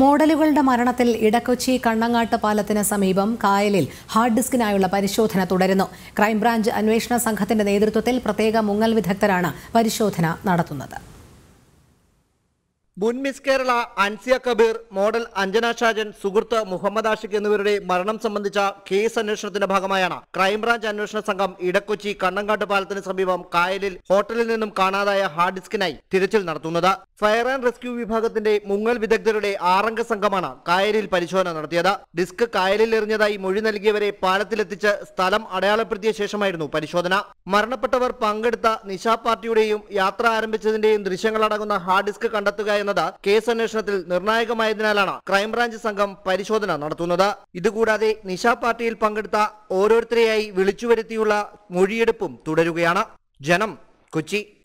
മോഡലുകളുടെ മരണത്തിൽ ഇടക്കൊച്ചി കണ്ണങ്ങാട്ട് പാലത്തിന് സമീപം കായലിൽ ഹാർഡ് ഡിസ്കിനായുള്ള പരിശോധന തുടരുന്നു ക്രൈംബ്രാഞ്ച് അന്വേഷണ സംഘത്തിന്റെ നേതൃത്വത്തിൽ പ്രത്യേക മുങ്ങൽ വിദഗ്ധരാണ് പരിശോധന നടത്തുന്നത് മുൻ മിസ് കേരള അൻസിയ കബീർ മോഡൽ അഞ്ജന ഷാജൻ സുഹൃത്ത് മുഹമ്മദ് ആഷിഖ് എന്നിവരുടെ മരണം സംബന്ധിച്ച കേസ് അന്വേഷണത്തിന്റെ ഭാഗമായാണ് ക്രൈംബ്രാഞ്ച് അന്വേഷണ സംഘം ഇടക്കൊച്ചി കണ്ണങ്കാട്ട് പാലത്തിന് സമീപം കായലിൽ ഹോട്ടലിൽ നിന്നും കാണാതായ ഹാർഡ് ഡിസ്കിനായി തിരച്ചിൽ നടത്തുന്നത് ഫയർ ആൻഡ് റെസ്ക്യൂ വിഭാഗത്തിന്റെ മുങ്ങൽ വിദഗ്ധരുടെ ആറംഗ സംഘമാണ് കായലിൽ പരിശോധന നടത്തിയത് ഡിസ്ക് കായലിൽ എറിഞ്ഞതായി മൊഴി നൽകിയവരെ പാലത്തിലെത്തിച്ച് സ്ഥലം അടയാളപ്പെടുത്തിയ ശേഷമായിരുന്നു പരിശോധന മരണപ്പെട്ടവർ പങ്കെടുത്ത നിശാ പാർട്ടിയുടെയും യാത്ര ആരംഭിച്ചതിന്റെയും ദൃശ്യങ്ങളടങ്ങുന്ന ഹാർഡ് ഡിസ്ക് കണ്ടെത്തുക എന്നത് കേസ് അന്വേഷണത്തിൽ നിർണായകമായതിനാലാണ് ക്രൈംബ്രാഞ്ച് സംഘം പരിശോധന നടത്തുന്നത് ഇതുകൂടാതെ നിശാ പാർട്ടിയിൽ പങ്കെടുത്ത ഓരോരുത്തരെയായി വിളിച്ചുവരുത്തിയുള്ള മൊഴിയെടുപ്പും തുടരുകയാണ് ജനം കൊച്ചി